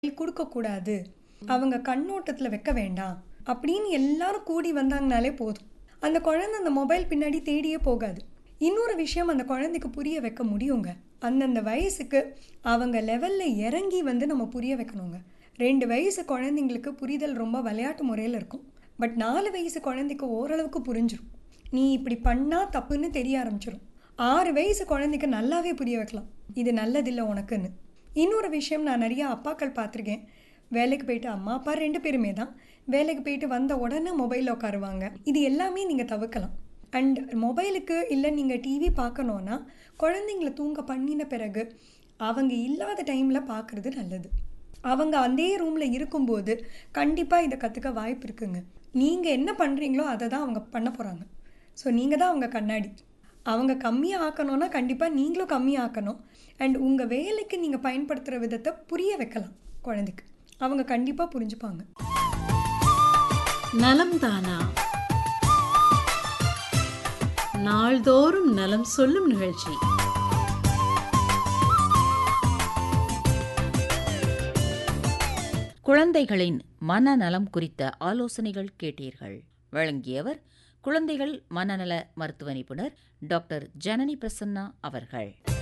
கொடுக்கக்கூடாது அவங்க கண்ணோட்டத்தில் வைக்க வேண்டாம் அப்படின்னு எல்லாரும் கூடி வந்தாங்கனாலே போதும் அந்த குழந்தை அந்த மொபைல் பின்னாடி தேடியே போகாது இன்னொரு விஷயம் அந்த குழந்தைக்கு புரிய வைக்க முடியுங்க அந்தந்த வயசுக்கு அவங்க லெவலில் இறங்கி வந்து நம்ம புரிய வைக்கணுங்க ரெண்டு வயசு குழந்தைங்களுக்கு புரிதல் ரொம்ப விளையாட்டு முறையில் இருக்கும் பட் நாலு வயசு குழந்தைக்கு ஓரளவுக்கு புரிஞ்சிடும் நீ இப்படி பண்ணால் தப்புன்னு தெரிய ஆரம்பிச்சிடும் ஆறு வயசு குழந்தைக்கு நல்லாவே புரிய வைக்கலாம் இது நல்லதில்லை உனக்குன்னு இன்னொரு விஷயம் நான் நிறைய அப்பாக்கள் பார்த்துருக்கேன் வேலைக்கு போயிட்டு அம்மா அப்பா ரெண்டு பேருமே தான் வேலைக்கு போயிட்டு வந்த உடனே மொபைலில் உட்காருவாங்க இது எல்லாமே நீங்கள் தவிர்க்கலாம் அண்ட் மொபைலுக்கு இல்லை நீங்கள் டிவி பார்க்கணுன்னா குழந்தைங்கள தூங்க பண்ணின பிறகு அவங்க இல்லாத டைமில் பார்க்குறது நல்லது அவங்க அதே ரூமில் இருக்கும்போது கண்டிப்பாக இதை கற்றுக்க வாய்ப்பு இருக்குங்க நீங்கள் என்ன பண்ணுறீங்களோ அதை தான் அவங்க பண்ண போகிறாங்க ஸோ நீங்கள் தான் அவங்க கண்ணாடி அவங்க கம்மியாக ஆக்கணும்னா கண்டிப்பாக நீங்களும் கம்மியாக ஆக்கணும் அண்ட் உங்கள் வேலைக்கு நீங்கள் பயன்படுத்துகிற விதத்தை புரிய வைக்கலாம் குழந்தைக்கு அவங்க கண்டிப்பாக புரிஞ்சுப்பாங்க நலம் தானா நாள்தோறும் நலம் சொல்லும் நிகழ்ச்சி குழந்தைகளின் மனநலம் குறித்த ஆலோசனைகள் கேட்டீர்கள் வழங்கியவர் குழந்தைகள் மனநல மருத்துவ நிபுணர் டாக்டர் ஜனனி பிரசன்னா அவர்கள்